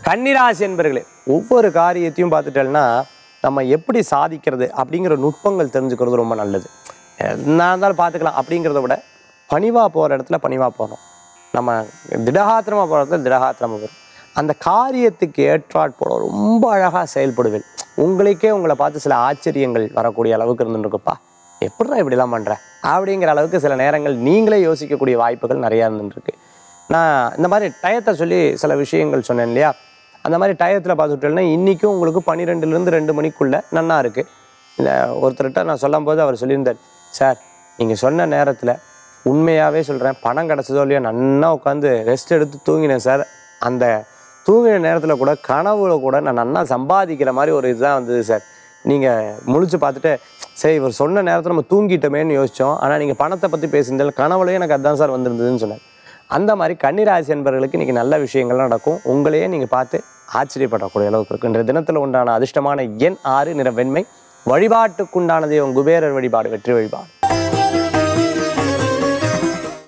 கன்னிராசி என்பர்களே ஒவ்வொரு காரியத்தையும் பார்த்துட்டேன்னா நம்ம எப்படி சாதிக்கிறது அப்படிங்கிற நுட்பங்கள் தெரிஞ்சுக்கிறது ரொம்ப நல்லது என்ன இருந்தாலும் பார்த்துக்கலாம் அப்படிங்கிறத விட பணிவாக போகிற இடத்துல பணிவாக போகணும் நம்ம திடகாத்திரமாக போகிற இடத்துல திடகாத்திரமாக போகிறோம் அந்த காரியத்துக்கு ஏற்றாற் போல ரொம்ப அழகாக செயல்படுவேன் உங்களுக்கே உங்களை பார்த்து சில ஆச்சரியங்கள் வரக்கூடிய அளவுக்கு இருந்துருக்குப்பா எப்படிடா இப்படிலாம் பண்ணுற அப்படிங்கிற அளவுக்கு சில நேரங்கள் நீங்களே யோசிக்கக்கூடிய வாய்ப்புகள் நிறையா இருந்துருக்கு நான் இந்த மாதிரி டயத்தை சொல்லி சில விஷயங்கள் சொன்னேன் இல்லையா அந்த மாதிரி டயத்தில் பார்த்துட்டேன்னா இன்றைக்கும் உங்களுக்கு பன்னிரெண்டுலேருந்து ரெண்டு மணிக்குள்ளே நன்னா இருக்குது இந்த ஒருத்தர்கிட்ட நான் சொல்லும்போது அவர் சொல்லியிருந்தார் சார் நீங்கள் சொன்ன நேரத்தில் உண்மையாகவே சொல்கிறேன் பணம் கிடச்சதோ இல்லையோ நன்னா உட்காந்து ரெஸ்ட் எடுத்து தூங்கினேன் சார் அந்த தூங்கின நேரத்தில் கூட கனவுல கூட நான் நன்னா சம்பாதிக்கிற மாதிரி ஒரு இதுதான் வந்தது சார் நீங்கள் முழிச்சு பார்த்துட்டு சரி இவர் சொன்ன நேரத்தில் நம்ம தூங்கிட்டோமேன்னு யோசித்தோம் ஆனால் நீங்கள் பணத்தை பற்றி பேசுனதில் கனவுலையும் எனக்கு அதான் சார் வந்திருந்ததுன்னு சொன்னார் அந்த மாதிரி கன்னிராசி என்பவர்களுக்கு இன்றைக்கி நல்ல விஷயங்கள் நடக்கும் உங்களையே நீங்கள் பார்த்து ஆச்சரியப்படக்கூடிய அளவுக்கு இருக்கும் இன்றைய தினத்தில் உண்டான அதிர்ஷ்டமான எண் ஆறு நிற வெண்மை வழிபாட்டுக்குண்டான தெய்வம் குபேரர் வழிபாடு வெற்றி வழிபாடு